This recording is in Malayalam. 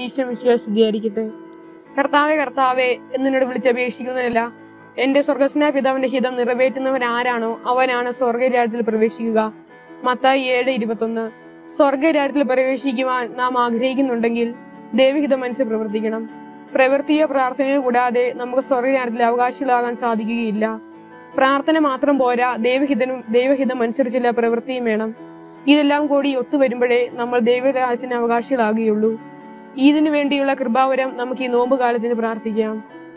ഈശോ മിശിഹ സ്തുതിയായിരിക്കട്ടെ കർത്താവെ കർത്താവെ എന്നോട് വിളിച്ചപേക്ഷിക്കുന്നതിനല്ല എന്റെ സ്വർഗസ്നായ പിതാവിന്റെ ഹിതം നിറവേറ്റുന്നവൻ ആരാണോ അവനാണ് സ്വർഗരാജ്യത്തിൽ പ്രവേശിക്കുക മത്തായി ഏഴ് ഇരുപത്തൊന്ന് സ്വർഗരാജ്യത്തിൽ പ്രവേശിക്കുവാൻ നാം ആഗ്രഹിക്കുന്നുണ്ടെങ്കിൽ ദൈവഹിതം മനസ്സിൽ പ്രവർത്തിക്കണം പ്രവൃത്തിയോ പ്രാർത്ഥനയോ കൂടാതെ നമുക്ക് സ്വർഗരാജ്യത്തിൽ അവകാശികളാകാൻ സാധിക്കുകയില്ല പ്രാർത്ഥന മാത്രം പോരാ ദൈവഹിതനും ദൈവഹിതം അനുസരിച്ചുള്ള പ്രവൃത്തിയും വേണം ഇതെല്ലാം കൂടി ഒത്തുവരുമ്പോഴേ നമ്മൾ ദൈവരാജ്യത്തിന് അവകാശികളാകുകയുള്ളൂ ഇതിനു വേണ്ടിയുള്ള കൃപാവരം നമുക്ക് ഈ നോമ്പ് കാലത്തിന് പ്രാർത്ഥിക്കാം